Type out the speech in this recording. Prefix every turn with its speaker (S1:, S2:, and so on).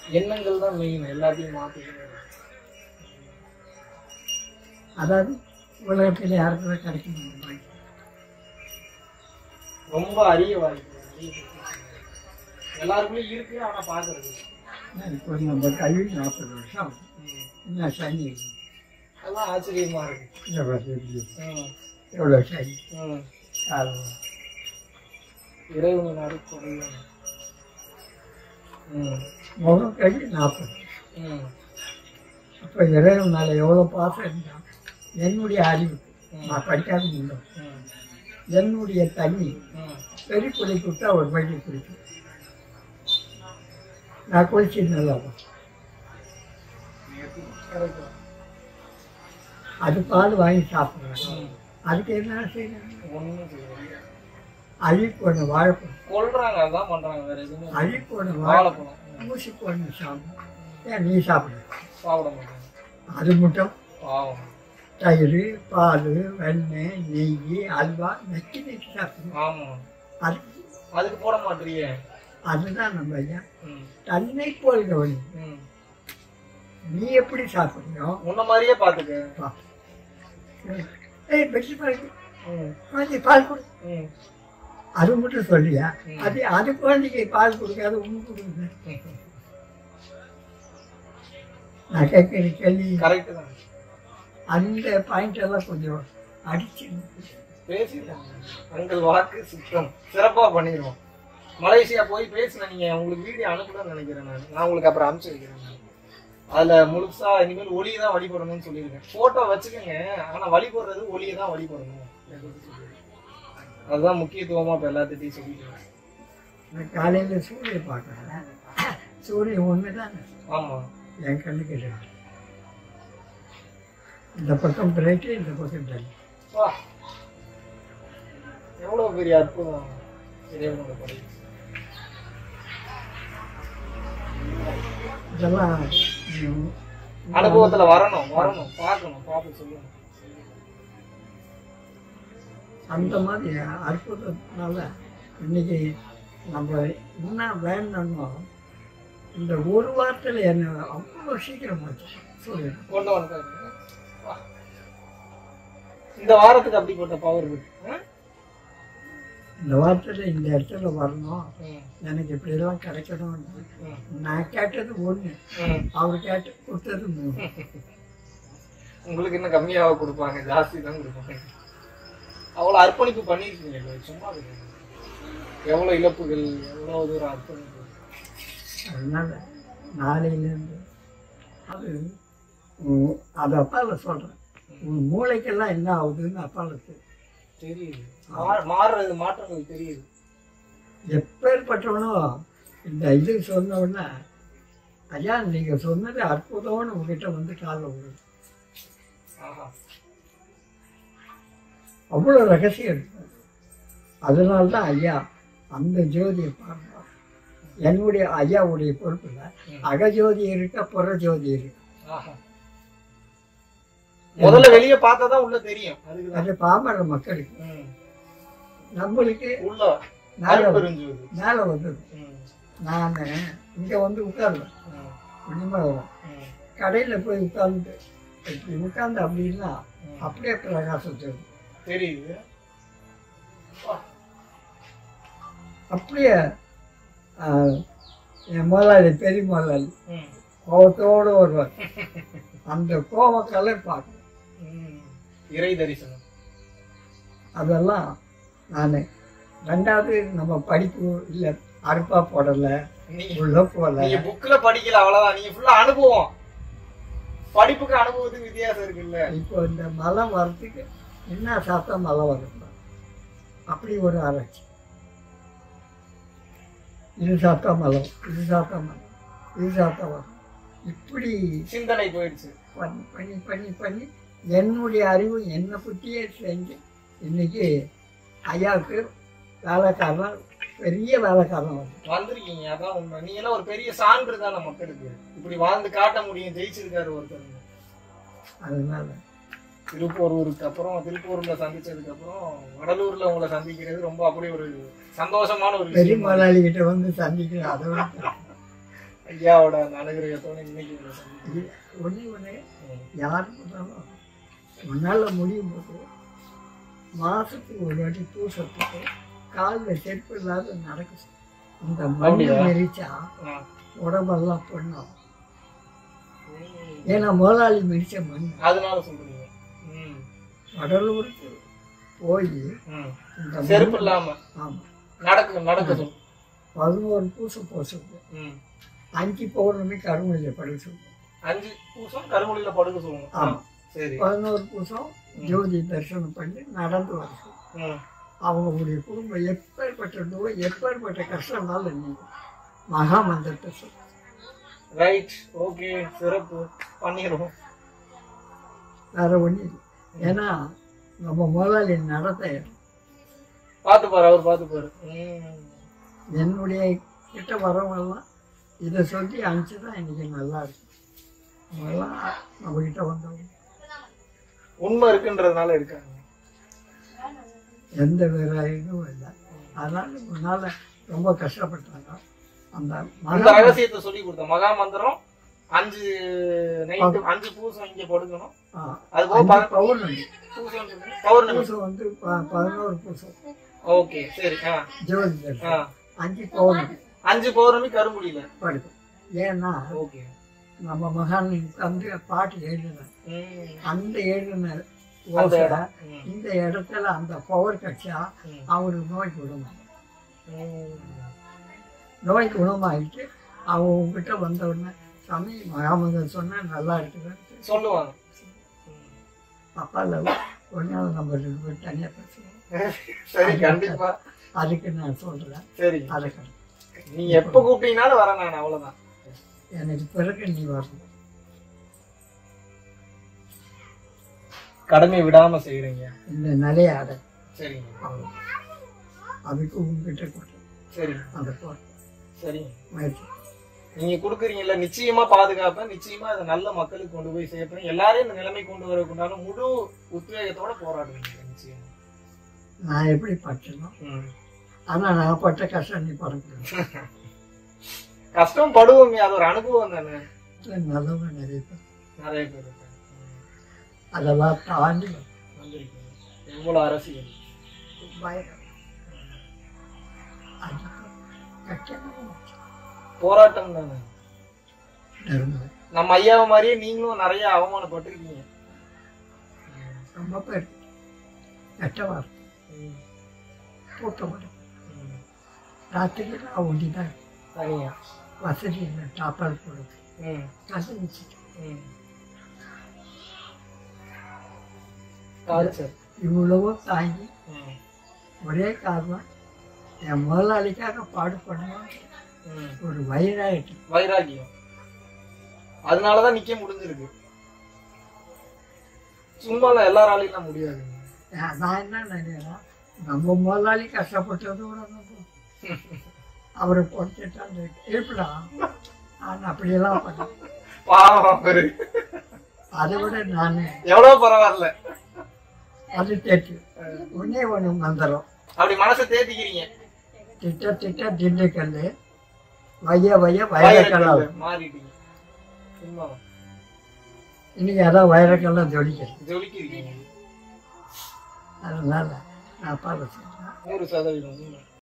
S1: எண்ணங்கள் தான் மெயின் எல்லாத்தையும் மாற்றிக்கணும்
S2: அதாவது உலகத்தில் யாருக்குமே கிடைக்க முடியும்
S1: ரொம்ப அரிய வாய்ப்பு அரிய வாய்ப்பு. எல்லாருக்குள்ளயும் இருக்கு ஆனா பாக்குறது இல்ல.
S2: இப்போ நம்ம கல்வி நாற்பது வருஷம் ஆகுது.
S1: ம்.
S2: என்ன சனி இருக்கு.
S1: அதெல்லாம் ஆச்சரியமா இருக்கு
S2: இந்த வருஷம் எப்படி?
S1: ம்.
S2: எவ்வளோ சனி
S1: ம்.
S2: காலம்
S1: இறைவனின் அருட்கொடையும் ம்.
S2: முகம் கை நாற்பது
S1: ம்.
S2: அப்போ இறைவன் மேலே எவ்வளோ பாசம் இருந்தான் என்னுடைய அறிவு
S1: ம்.
S2: நான் படிக்காத முடியும்
S1: ம்.
S2: என்னுடைய தண்ணி
S1: ம்.
S2: பெரிய குடி கொடுத்தா ஒரு வழி குடிக்கும் நான் குளிச்சு நல்லா இருக்கும்.
S1: correct தான்.
S2: அது பால் வாங்கி சாப்பிட்றேன்
S1: ம்.
S2: அதுக்கு என்ன செய்யணும்
S1: ஒண்ணும் செய்யல.
S2: அழி போன வாழைப்பழம்
S1: கொல்றாங்க அதான் பண்றாங்க வேற எதுவுமே இல்ல.
S2: அழி போன வாழைப்பழம்
S1: வாழைப்பழம் ம்.
S2: ஊசி போன சாப்பிடும் ஏன் நீ சாப்பிடு
S1: சாப்பிட மாட்டாங்க
S2: அது மட்டும்
S1: பாவம்
S2: தயிர் பால் வெண்ணெய் நெய் அல்வா நக்கி நக்கி சாப்பிடணும்
S1: ஆமா
S2: அது
S1: அதுக்கு போட மாட்டீங்க
S2: அதுதான் நம்ம ஐயா
S1: ம்.
S2: தன்னை போல் கவனி
S1: ம்.
S2: நீ எப்படி சாப்பிடுறியோ
S1: முன்ன மாதிரியே பாத்துக்க
S2: பா. ஏய் பெட்ரி பால்
S1: ம்.
S2: குழந்தை பால் கொடு
S1: ம்.
S2: அது மட்டும் சொல்லியா
S1: ம்.
S2: அது அது குழந்தைக்கு பால் கொடுக்காது உனக்கு கொடுக்குது நான் கேட்குற கேள்வி
S1: கரெக்ட் தான்
S2: அந்த பாயிண்ட் எல்லாம் கொஞ்சம் அடிச்சு
S1: பேசிட்டாங்க உங்கள் வாக்கு சுத்தம் சிறப்பா பண்ணிடுவோம் மலேசியா போய் பேசின நீங்க உங்களுக்கு வீடியோ அனுப்பணும்னு நினைக்கிறேன் நான் நான் உங்களுக்கு அப்புறம் அனுப்பிச்சு வைக்கிறேன் நான். அதுல முழுசா இனிமேல் ஒளியை தான் வழிபடணும்னு சொல்லியிருக்கேன் போட்டோ வச்சுக்கோங்க ஆனா வழிபடுறது ஒளியை தான் வழிபடணும் அதுதான் முக்கியத்துவமா இப்ப எல்லாத்திட்டையும் சொல்லிட்டு
S2: நான் காலையில் சூரியன் பார்க்குறேன் சூரியன் ஒன்று தானே
S1: ஆமா
S2: என் கண்ணுக்கு ரெண்டு இந்த பக்கம் பிரைட்டு இந்த பக்கம் தள்ளி
S1: வா எவ்வளவு பெரிய அற்புதம் இறைவனோட படை
S2: இதெல்லாம் ம்,
S1: அனுபவத்துல வரணும் வரணும் பார்க்கணும் பார்த்து சொல்லணும்
S2: அந்த மாதிரி அற்புதத்தினால இன்னைக்கு நம்ம என்ன வேணும்னோ இந்த ஒரு வாரத்தில் என்ன அவ்வளோ சீக்கிரம் போச்சு சூரியன்
S1: கொண்டு வந்து வா. இந்த வாரத்துக்கு அப்படிப்பட்ட பவர் இருக்கு ஆ?
S2: இந்த வாரத்தில் இந்த இடத்துல வரணும்
S1: ம்,
S2: எனக்கு இப்படியெல்லாம் கிடைக்கணும்
S1: ம்,
S2: நான் கேட்டது ஒன்று
S1: ம்.
S2: அவர் கேட்டு கொடுத்தது மூணு
S1: உங்களுக்கு என்ன கம்மியாவா கொடுப்பாங்க ஜாஸ்தி தான் கொடுப்பாங்க அவ்வளவு அர்ப்பணிப்பு பண்ணிருக்கீங்க இல்ல, சும்மா கிடையாது. எவ்வளவு இழப்புகள் எவ்வளவு தூரம் அர்ப்பணிப்பு
S2: அதனால நாளையிலேருந்து அது உம், அது அப்பாவில் சொல்கிறேன் உன் மூளைக்கெல்லாம் என்ன ஆகுதுன்னு அப்பாவுக்கு
S1: தெரியுது மா- மாறுறது மாற்றங்கள் தெரியுது
S2: எப்பேற்பட்டவனும் இந்த இது சொன்ன உடனே ஐயா நீங்கள் சொன்னது அற்புதம்னு உங்ககிட்ட வந்து காலில் விடுது
S1: ஆஹா.
S2: அவ்வளோ ரகசியம் இருக்கு அதனால தான் ஐயா அந்த ஜோதியை பாருங்க என்னுடைய ஐயாவுடைய பொறுப்பில் அகஜோதி இருக்க புற ஜோதி இருக்கு
S1: ஆஹா. முதல்ல வெளிய பார்த்தா தான் உள்ள தெரியும் அதுக்குதான்
S2: அது பாமர மக்களுக்கு
S1: ம்.
S2: நம்மளுக்கு
S1: உள்ள
S2: மேலே
S1: அருப்பெருஞ்சோதி
S2: மேலே வந்தது
S1: ம்,
S2: நான் இங்கே வந்து உட்காருவேன்
S1: ம்,
S2: உண்மை வரும்
S1: ம்,
S2: கடையில் போய் உட்கார்ந்து இப்படி உட்கார்ந்து அப்படின்னா
S1: ம்.
S2: அப்படியே பிரகாசம் தெரியும்
S1: தெரியுது வா.
S2: அப்படியே ஆஹ், என் முதலாளி பெரிய முதலாளி
S1: ம்,
S2: கோபத்தோடு வருவார் அந்த கோப கலர் பார்க்கணும்
S1: ம். இறை தரிசனம்
S2: அதெல்லாம் நான் ரெண்டாவது நம்ம படிப்பு இல்லை அறுப்பா போடலை
S1: நீங்க
S2: உள்ள போகல
S1: நீங்க புக்ல படிக்கல அவ்வளவுதான் நீங்க ஃபுல்லா அனுபவம் படிப்புக்கு அனுபவத்துக்கு வித்தியாசம் இருக்குல்ல
S2: இப்போ இந்த மழை வர்றதுக்கு என்ன சாப்பிட்டா மழை வரக்கூடாது அப்படி ஒரு ஆராய்ச்சி இது சாப்பிட்டா மழை வரும், இது சாப்பிட்டா மழை வரும், இது சாப்பிட்டா வரும் இப்படி
S1: சிந்தனை போயிடுச்சு
S2: பண்ணி பண்ணி பண்ணி பண்ணி என்னுடைய அறிவு என்னை பற்றியே செஞ்சு இன்னைக்கு ஐயாவுக்கு வேலைக்காரன் பெரிய வேலைக்காரன் வந்து
S1: வந்திருக்கீங்க அதான் உண்மை நீங்க எல்லாம் ஒரு பெரிய சான்று தானே மக்களுக்கு இப்படி வாழ்ந்து காட்ட முடியும் ஜெயிச்சிருக்காரு ஒருத்தர்
S2: அதனால
S1: திருப்பூரூருக்கு அப்புறம் திருப்பூர்ல சந்திச்சதுக்கு அப்புறம் வடலூர்ல உங்களை சந்திக்கிறது ரொம்ப அப்படி ஒரு சந்தோஷமான ஒரு
S2: பெரிய
S1: விஷயம்
S2: முதலாளி கிட்ட வந்து சந்திக்கிறேன் அதை விட
S1: ஐயாவோட அந்த அனுகிரகத்தோட இன்னைக்கு உங்களை சந்திக்கிறேன்.
S2: இது ஒண்ணே ஒண்ணு
S1: ம்.
S2: யார் பண்ணாலும் உன்னால முடியும் போது மாசத்துக்கு ஒரு வாட்டி பூசத்துக்கு காலில் செருப்பு இல்லாத நடக்க சொல்லு. இந்த மண்ணு
S1: அப்படியா?
S2: மெரிச்சா
S1: ஆ.
S2: உடம்பெல்லாம் பண்ணும்
S1: ம்.
S2: ஏன்னா முதலாளி மெரிச்ச மண்
S1: அதனால சொல்றீங்க ம்.
S2: கடலூருக்கு போய்
S1: ம்.
S2: இந்த மண்
S1: செருப்பு இல்லாம
S2: ஆமா
S1: நடக்க நடக்க சொல்லு
S2: பதினோரு பூசம் போக சொல்லுவோம்
S1: ம்.
S2: அஞ்சு பௌர்ணமி கருமொழியில் படுக்க சொல்லுவோம்
S1: அஞ்சு பூசம் கருமொழியில படுக்க சொல்லுங்க ஆ,
S2: ஆமா.
S1: சரி
S2: பதினோரு பூசம் ஜோதி தரிசனம் பண்ணி நடந்து வர சொல்லுவோம்
S1: ம்.
S2: அவங்களுடைய குடும்பம் எப்பேற்பட்ட நோய் எப்பேற்பட்ட கஷ்டம்னாலும் நீ மகா மந்திரத்தை சொல்லு
S1: ரைட் ஓகே சிறப்பு பண்ணிடுவோம்
S2: வேற ஒன்றும் இல்லை ஏன்னா நம்ம முதலாளி நடத்தை
S1: பார்த்து பாரு அவர் பார்த்து பாரு ம்.
S2: என்னுடைய கிட்ட வரவங்கெல்லாம் இதை சொல்லி அனுப்பிச்சு தான் இன்னைக்கு நல்லா இருக்கும் அவங்கெல்லாம் நம்மக்கிட்ட வந்தவங்க
S1: உண்மை இருக்குன்றதுனால இருக்காங்க
S2: எந்த வேற இதுவும் இல்லை அதனால முன்னால ரொம்ப கஷ்டப்பட்டாங்க அந்த
S1: அந்த
S2: மகா
S1: ரகசியத்தை சொல்லி கொடுத்த மகா மந்திரம் அஞ்சு நைட்டு அஞ்சு பூசம் இங்க படுக்கணும்
S2: ஆ,
S1: அது போக
S2: அஞ்சு
S1: ப-
S2: பௌர்ணமி
S1: பூசம் சொல்லுங்க. பௌர்ணமி
S2: பூசம் வந்து ப- பதினோரு பூசம்
S1: ஓகே சரி ஆ
S2: ஜோதி
S1: ஆ
S2: தரிசனம் அஞ்சு பௌர்ணமி
S1: அஞ்சு பௌர்ணமி கரும்புடியில
S2: படுக்கும் ஏன்னா
S1: ஓகே
S2: நம்ம மகான் வந்து பாட்டு எழுதினார்
S1: ம்.
S2: அந்த எழுதின
S1: அந்த
S2: ஓசை
S1: இடம். ம்.
S2: இந்த இடத்துல அந்த பவர் கட்சா
S1: ம்.
S2: அவருக்கு நோய் குணமாகும்
S1: ம்.
S2: நோய் குணமாயிட்டு அவன் உங்ககிட்ட வந்த உடனே சாமி மகாமந்தன் சொன்னா நல்லா இருக்குதுன்னு
S1: சொல்லுவாங்க
S2: அப்பால ஒரு நாள் நம்ம ரெண்டு பேரும் தனியாக பேசுவோம்
S1: சரி கண்டிப்பா
S2: அதுக்கு நான் சொல்றேன்
S1: சரி
S2: அதுக்கு
S1: நீங்க எப்ப கூப்பிட்டீங்கனாலும் வரேன் நான் அவ்வளவுதான்
S2: எனக்கு பிறகு நீ வரணும்
S1: கடமை விடாம செய்யறீங்க
S2: இந்த நிலையாட
S1: சரிங்க
S2: அவ்வளோ அதுக்கு உங்ககிட்ட கொடுத்தேன்
S1: சரிங்க
S2: அந்த போட்டு
S1: சரிங்க
S2: முயற்சி
S1: நீங்க கொடுக்குறீங்கல்ல நிச்சயமா பாதுகாப்பேன் நிச்சயமா அதை நல்ல மக்களுக்கு கொண்டு போய் சேர்ப்பேன் எல்லாரையும் இந்த நிலைமை கொண்டு வரக்குண்டான முழு உத்வேகத்தோட போராடுவீங்க நிச்சயமா
S2: நான் எப்படி பட்டனோ
S1: ம்.
S2: ஆனா நான் பட்ட கஷ்டம் நீ படக்கூடாது
S1: கஷ்டம் படுவோமே அது ஒரு அனுபவம் தானே
S2: நல்லவங்க நிறைய பேர்
S1: நிறைய பேர் இருக்காங்க ம்.
S2: அதெல்லாம் தாண்டி
S1: வந்திருக்கீங்க எவ்வளவு அரசியல்
S2: பயம் அது கஷ்டமா
S1: போராட்டம் தானே
S2: இருந்தது
S1: நம்ம ஐயாவை மாதிரியே நீங்களும் நிறைய அவமானப்பட்டிருக்கீங்க
S2: ரொம்ப பேர் கெட்டவா
S1: ம்.
S2: கூட்டப்படும்
S1: ம்.
S2: ராத்திரி நான் ஒண்டி தான்
S1: சரிங்க
S2: வசதி இல்லை சாப்பாடு போடுறது
S1: ம்
S2: கதை வச்சுட்டு
S1: ம் டார்ச்சர்
S2: இவ்வளவோ தாங்கி
S1: ம்
S2: ஒரே காரணம் என் முதலாளிக்காக பாடு பண்ணுவோம்
S1: ம்
S2: ஒரு வயிறாயிட்டு
S1: வைராகியம் அதனாலதான் நிக்க முடிஞ்சிருக்கு சும்மாலாம் எல்லாராலையும் முடியாது
S2: நான் என்ன நினைக்கிறேன் நம்ம முதலாளி கஷ்டப்பட்டதோட நம்ம அவரை பொறுத்துட்டாங்க இருப்பலாம் நான் அப்படியெல்லாம் பண்ணேன்
S1: பாவம் அவரு
S2: அதை விட நான்
S1: எவ்வளவு பரவாயில்ல
S2: அது தேட்டு ஒன்னே ஒன்று மந்திரம்
S1: அப்படி மனசை தேத்திக்கிறீங்க
S2: திட்ட திட்ட திண்டுக்கல் வைய வைய வைரக்கல்லாம்
S1: வைரக்கல்லு மாறிட்டீங்க சும்மா
S2: இன்னைக்கு அதான் வைரக்கல்லாம் ஜொலிக்கிறது
S1: ஜொலிக்கிறீங்க
S2: அதனால நான் பாட சொல்றேன்
S1: நூறு சதவீதம் உண்மை.